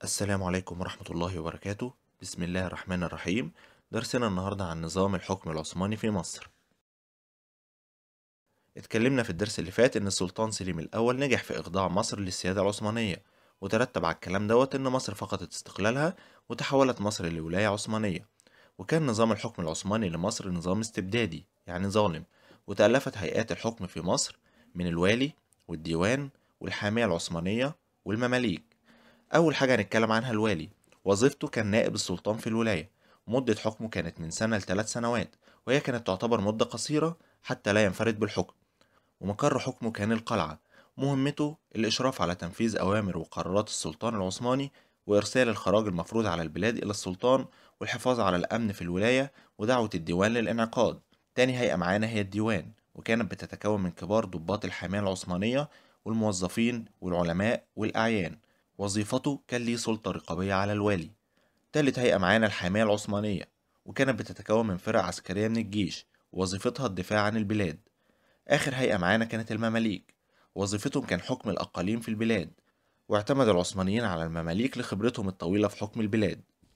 السلام عليكم ورحمة الله وبركاته بسم الله الرحمن الرحيم درسنا النهاردة عن نظام الحكم العثماني في مصر اتكلمنا في الدرس اللي فات ان السلطان سليم الاول نجح في اخضاع مصر للسيادة العثمانية وترتب على الكلام دوت ان مصر فقدت استقلالها وتحولت مصر لولاية عثمانية وكان نظام الحكم العثماني لمصر نظام استبدادي يعني ظالم وتألفت هيئات الحكم في مصر من الوالي والديوان والحامية العثمانية والمماليك أول حاجة هنتكلم عنها الوالي وظيفته كان نائب السلطان في الولاية مدة حكمه كانت من سنة لثلاث سنوات وهي كانت تعتبر مدة قصيرة حتى لا ينفرد بالحكم ومقر حكمه كان القلعة مهمته الإشراف على تنفيذ أوامر وقرارات السلطان العثماني وإرسال الخراج المفروض على البلاد إلى السلطان والحفاظ على الأمن في الولاية ودعوة الديوان للانعقاد تاني هيئة معانا هي الديوان وكانت بتتكون من كبار ضباط الحماية العثمانية والموظفين والعلماء والأعيان وظيفته كان ليه سلطة رقابية على الوالي تالت هيئة معانا الحماية العثمانية وكانت بتتكون من فرق عسكرية من الجيش ووظيفتها الدفاع عن البلاد آخر هيئة معانا كانت المماليك وظيفتهم كان حكم الأقاليم في البلاد واعتمد العثمانيين على المماليك لخبرتهم الطويلة في حكم البلاد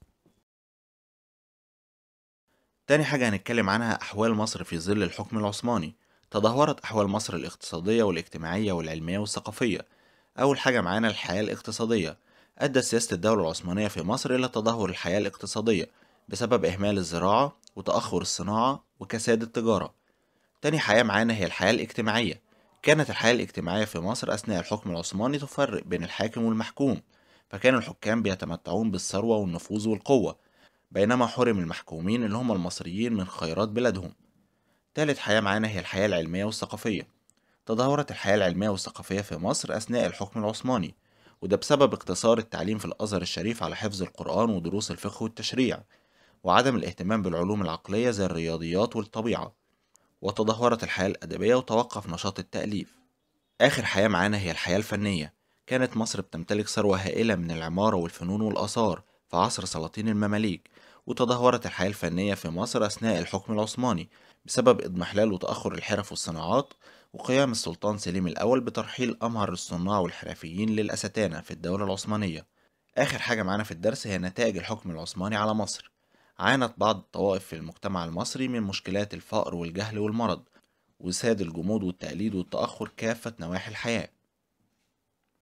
تاني حاجة هنتكلم عنها أحوال مصر في ظل الحكم العثماني تدهورت أحوال مصر الاقتصادية والاجتماعية والعلمية والثقافية أول حاجة معانا الحياة الاقتصادية أدت سياسة الدولة العثمانية في مصر إلى تدهور الحياة الاقتصادية بسبب إهمال الزراعة وتأخر الصناعة وكساد التجارة تاني حياة معانا هي الحياة الاجتماعية كانت الحياة الاجتماعية في مصر أثناء الحكم العثماني تفرق بين الحاكم والمحكوم فكان الحكام بيتمتعون بالثروة والنفوذ والقوة بينما حرم المحكومين اللي هم المصريين من خيرات بلادهم تالت حياة معانا هي الحياة العلمية والثقافية تدهورت الحياة العلمية والثقافية في مصر أثناء الحكم العثماني وده بسبب اقتصار التعليم في الأزهر الشريف على حفظ القرآن ودروس الفقه والتشريع وعدم الاهتمام بالعلوم العقلية زي الرياضيات والطبيعة وتدهورت الحياة الأدبية وتوقف نشاط التأليف آخر حياة معانا هي الحياة الفنية كانت مصر بتمتلك ثروة هائلة من العمارة والفنون والآثار في عصر سلاطين المماليك وتدهورت الحياة الفنية في مصر أثناء الحكم العثماني بسبب إضمحلال وتأخر الحرف والصناعات وقيام السلطان سليم الأول بترحيل أمهر الصناع والحرفيين للأستانة في الدولة العثمانية آخر حاجة معانا في الدرس هي نتائج الحكم العثماني على مصر عانت بعض الطوائف في المجتمع المصري من مشكلات الفقر والجهل والمرض وساد الجمود والتقليد والتأخر كافة نواحي الحياة